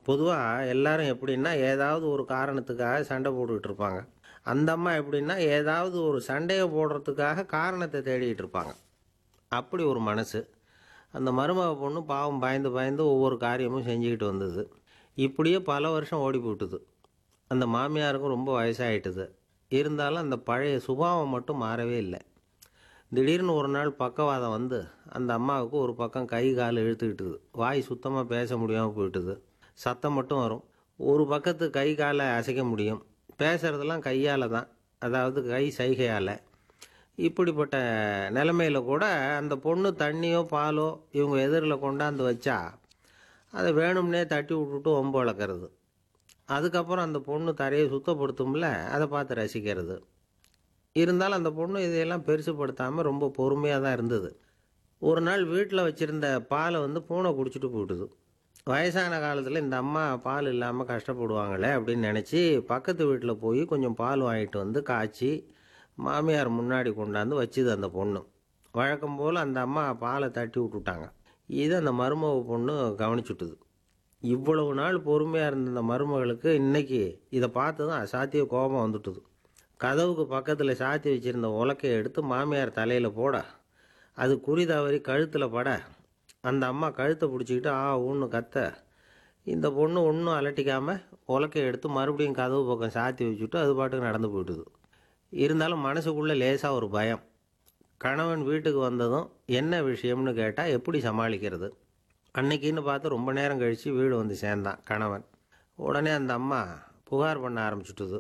பொதுவாக எல்லாரும் எப்படின்னா ஏதாவது ஒரு காரணத்துக்காக சண்டை போட்டுக்கிட்டு இருப்பாங்க அந்த அம்மா எப்படின்னா ஏதாவது ஒரு சண்டையை போடுறதுக்காக காரணத்தை தேடிக்கிட்டு இருப்பாங்க அப்படி ஒரு மனசு அந்த மருமக பொண்ணு பாவம் பயந்து பயந்து ஒவ்வொரு காரியமும் செஞ்சுக்கிட்டு வந்தது இப்படியே பல வருஷம் ஓடி போட்டுது அந்த மாமியாருக்கும் ரொம்ப வயசாயிட்டுது இருந்தாலும் அந்த பழைய சுபாவம் மட்டும் மாறவே இல்லை திடீர்னு ஒரு நாள் பக்கவாதம் வந்து அந்த அம்மாவுக்கு ஒரு பக்கம் கை கால் இழுத்துக்கிட்டுது வாய் சுத்தமாக பேச முடியாமல் போயிட்டுது சத்தம் மட்டும் வரும் ஒரு பக்கத்து கை காலை அசைக்க முடியும் பேசுகிறதெல்லாம் கையால் தான் அதாவது கை சைகையால் இப்படிப்பட்ட நிலைமையில் கூட அந்த பொண்ணு தண்ணியோ பாலோ இவங்க எதிரில் கொண்டாந்து வச்சா அதை வேணும்னே தட்டி விட்டுட்டு ஒம்பு வளர்க்குறது அதுக்கப்புறம் அந்த பொண்ணு தரையை சுத்தப்படுத்தும்ல அதை பார்த்து ரசிக்கிறது இருந்தாலும் அந்த பொண்ணு இதையெல்லாம் பெருசுப்படுத்தாமல் ரொம்ப பொறுமையாக தான் இருந்தது ஒரு நாள் வீட்டில் வச்சுருந்த பாலை வந்து பூனை குடிச்சிட்டு போயிட்டுது வயசான காலத்தில் இந்த அம்மா பால் இல்லாமல் கஷ்டப்படுவாங்களே அப்படின்னு நினச்சி பக்கத்து வீட்டில் போய் கொஞ்சம் பால் வாங்கிட்டு வந்து காய்ச்சி மாமியார் முன்னாடி கொண்டாந்து வச்சுது அந்த பொண்ணு வழக்கம் போல் அந்த அம்மா பாலை தட்டி விட்டுட்டாங்க இதை அந்த மருமக பொண்ணு கவனிச்சுட்டுது இவ்வளவு நாள் பொறுமையாக இருந்த இந்த மருமகளுக்கு இன்னைக்கு இதை பார்த்து தான் அசாத்திய கோபம் வந்துட்டுது கதவுக்கு பக்கத்தில் சாத்தி வச்சிருந்த உலக்கையை எடுத்து மாமியார் தலையில் போட அது குறி தவறி கழுத்தில் பட அந்த அம்மா கழுத்தை பிடிச்சிக்கிட்டு ஆ ஊன்னு கத்த இந்த பொண்ணு ஒன்றும் அலட்டிக்காமல் உலக்கையை எடுத்து மறுபடியும் கதவு பக்கம் சாத்தி வச்சுட்டு அது பாட்டுக்கு நடந்து போயிட்டுது இருந்தாலும் மனசுக்குள்ளே லேசாக ஒரு பயம் கணவன் வீட்டுக்கு வந்ததும் என்ன விஷயம்னு கேட்டால் எப்படி சமாளிக்கிறது அன்னைக்குன்னு பார்த்து ரொம்ப நேரம் கழித்து வீடு வந்து சேர்ந்தான் கணவன் உடனே அந்த அம்மா புகார் பண்ண ஆரம்பிச்சுட்டுது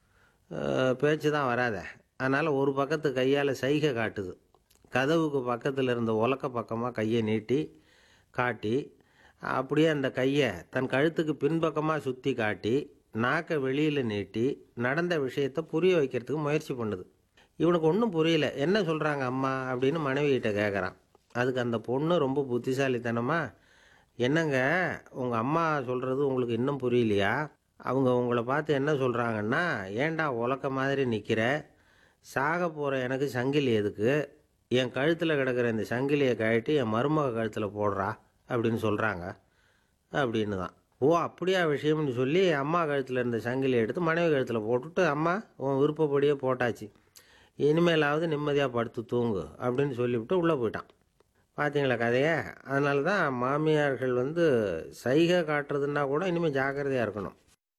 அஹ், பேச்சு தான் வராத அதனால் ஒரு பக்கத்து கையால் சைகை காட்டுது கதவுக்கு பக்கத்தில் இருந்த உலக்க பக்கமாக கையை நீட்டி காட்டி அப்படியே அந்த கையை தன் கழுத்துக்கு பின்பக்கமாக சுற்றி காட்டி நாக்கை வெளியில் நீட்டி நடந்த விஷயத்தை புரிய வைக்கிறதுக்கு முயற்சி பண்ணுது இவனுக்கு ஒன்றும் புரியல என்ன சொல்கிறாங்க அம்மா அப்படின்னு மனைவிகிட்ட கேட்குறான் அதுக்கு அந்த பொண்ணு ரொம்ப புத்திசாலித்தனமா என்னங்க உங்கள் அம்மா சொல்கிறது உங்களுக்கு இன்னும் புரியலையா அவங்க உங்களை பார்த்து என்ன சொல்கிறாங்கன்னா ஏன்டா உலக்க மாதிரி நிற்கிற சாக போகிற எனக்கு சங்கிலி எதுக்கு என் கழுத்தில் கிடக்கிற இந்த சங்கிலியை கழட்டி என் மருமக கழுத்தில் போடுறா அப்படின்னு சொல்கிறாங்க அப்படின்னு தான் ஓ அப்படியா விஷயம்னு சொல்லி அம்மா கழுத்தில் இருந்த சங்கிலியை எடுத்து மனைவி கழுத்தில் போட்டுட்டு அம்மா உன் விருப்பப்படியே போட்டாச்சு இனிமேலாவது நிம்மதியாக படுத்து தூங்கு அப்படின்னு சொல்லிவிட்டு உள்ளே போயிட்டான் பார்த்தீங்களா கதையை அதனால தான் மாமியார்கள் வந்து சைகை காட்டுறதுன்னா கூட இனிமேல் ஜாக்கிரதையாக இருக்கணும்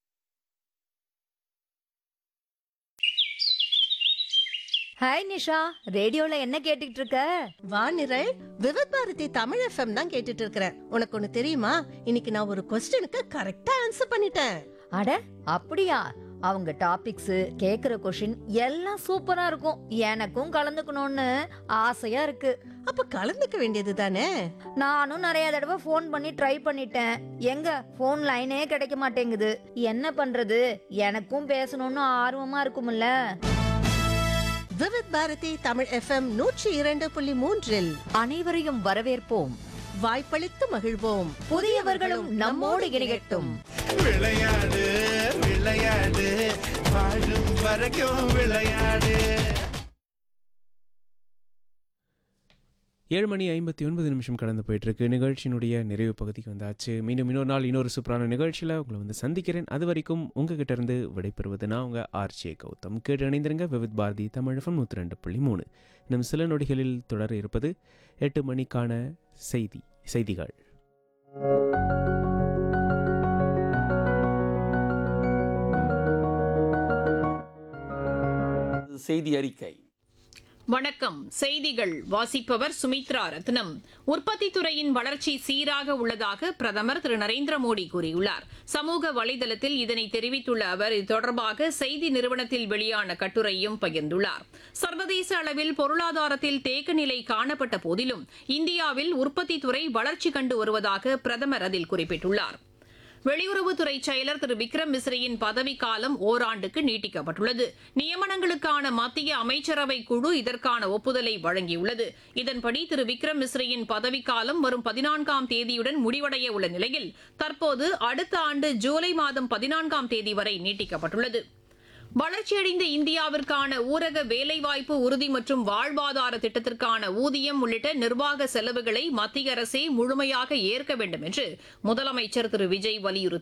ஹாய் நிஷா ரேடியோல என்ன கேட்டுட்டு இருக்க வானிரல் விவத் பாரதி தமிழ் எஃப்எம் தான் கேட்டுட்டு இருக்கிறேன் உனக்கு ஒண்ணு தெரியுமா இன்னைக்கு நான் ஒரு கொஸ்டினுக்கு கரெக்டா ஆன்சர் பண்ணிட்டேன் அட அப்படியா அவங்க டாபிக்ஸ் கேக்குற கொஷின் எல்லாம் சூப்பரா இருக்கும் எனக்கும் கலந்துக்கணும்னு ஆசையா இருக்கு அப்ப கலந்துக்க வேண்டியது தானே நானும் நிறைய தடவை ஃபோன் பண்ணி ட்ரை பண்ணிட்டேன் எங்க ஃபோன் லைனே கிடைக்க மாட்டேங்குது என்ன பண்றது எனக்கும் பேசணும்னு ஆர்வமா இருக்கும்ல விவத் பாரதி தமிழ் எஃப்எம் நூற்றி இரண்டு புள்ளி மூன்றில் அனைவரையும் வரவேற்போம் வாய்ப்பளித்து மகிழ்வோம் புதியவர்களும் நம்மோடு இணையட்டும் விளையாடு விளையாடு வாழும் வரைக்கும் விளையாடு ஏழு மணி ஐம்பத்தி ஒன்பது நிமிஷம் கடந்து போயிட்டு இருக்கு நிகழ்ச்சியினுடைய நிறைவு பகுதிக்கு வந்தாச்சு மீண்டும் இன்னொரு நாள் இன்னொரு சூப்பரான நிகழ்ச்சியில் உங்களை வந்து சந்திக்கிறேன் அது வரைக்கும் உங்ககிட்ட இருந்து விடைபெறுவது நான் உங்கள் ஆர்ஜே கௌதம் கேட்டு இணைந்திருங்க விவித் பாரதி தமிழகம் நூற்றி ரெண்டு புள்ளி மூணு இன்னும் சில நொடிகளில் தொடர இருப்பது எட்டு மணிக்கான செய்தி செய்திகள் செய்தி அறிக்கை வணக்கம் செய்திகள் வாசிப்பவர் சுமித்ரா ரத்னம் உற்பத்தி துறையின் வளர்ச்சி சீராக உள்ளதாக பிரதமர் திரு நரேந்திர மோடி கூறியுள்ளார் சமூக வலைதளத்தில் இதனை தெரிவித்துள்ள அவர் இது தொடர்பாக செய்தி நிறுவனத்தில் வெளியான கட்டுரையும் பகிர்ந்துள்ளார் சர்வதேச அளவில் பொருளாதாரத்தில் தேக்க நிலை காணப்பட்ட போதிலும் இந்தியாவில் உற்பத்தி துறை வளர்ச்சி கண்டு வருவதாக பிரதமர் அதில் குறிப்பிட்டுள்ளார் வெளியுறவுத்துறை செயலர் திரு விக்ரம் மிஸ்ரியின் பதவிக்காலம் ஓராண்டுக்கு நீட்டிக்கப்பட்டுள்ளது நியமனங்களுக்கான மத்திய அமைச்சரவை குழு இதற்கான ஒப்புதலை வழங்கியுள்ளது இதன்படி திரு விக்ரம் மிஸ்ரியின் பதவிக்காலம் வரும் பதினான்காம் தேதியுடன் முடிவடைய உள்ள நிலையில் தற்போது அடுத்த ஆண்டு ஜூலை மாதம் பதினான்காம் தேதி வரை நீட்டிக்கப்பட்டுள்ளது வளர்ச்சியடைந்த இந்தியாவிற்கான ஊரக வேலைவாய்ப்பு உறுதி மற்றும் வாழ்வாதார திட்டத்திற்கான ஊதியம் உள்ளிட்ட நிர்வாக செலவுகளை மத்திய அரசே முழுமையாக ஏற்க வேண்டும் என்று முதலமைச்சர் திரு விஜய் வலியுறுத்தி